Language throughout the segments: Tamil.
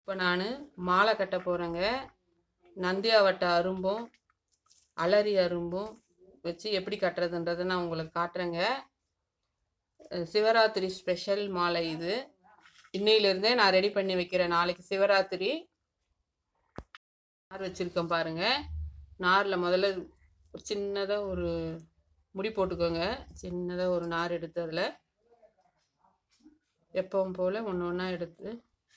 இப்போ நான் மாலை கட்ட போகிறேங்க நந்தியாவட்ட அரும்பும் அலரி அரும்பும் வச்சு எப்படி கட்டுறதுன்றதை நான் உங்களுக்கு காட்டுறேங்க அஹ் சிவராத்திரி ஸ்பெஷல் மாலை இது இன்னையிலேருந்தே நான் ரெடி பண்ணி வைக்கிறேன் நாளைக்கு சிவராத்திரி நார் வச்சுருக்கேன் பாருங்க நாரில் முதல்ல ஒரு சின்னதாக ஒரு முடி போட்டுக்கோங்க சின்னதாக ஒரு நார் எடுத்து அதில் எப்பவும் போல் ஒன்று ஒன்றா எடுத்து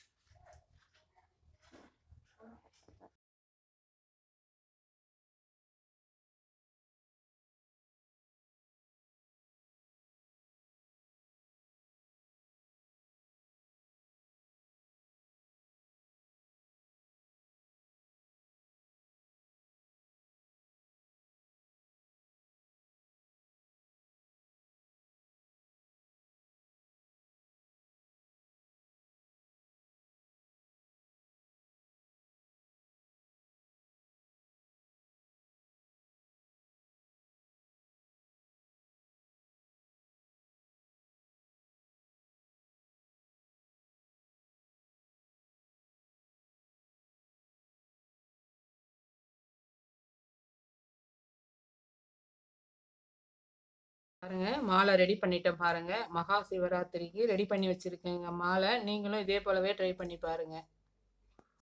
பாருங்க மாலை ரெடி பண்ணிட்டேன் பாருங்க மகா சிவராத்திரிக்கு ரெடி பண்ணி வச்சிருக்கேங்க மாலை நீங்களும் இதே போலவே ட்ரை பண்ணி பாருங்க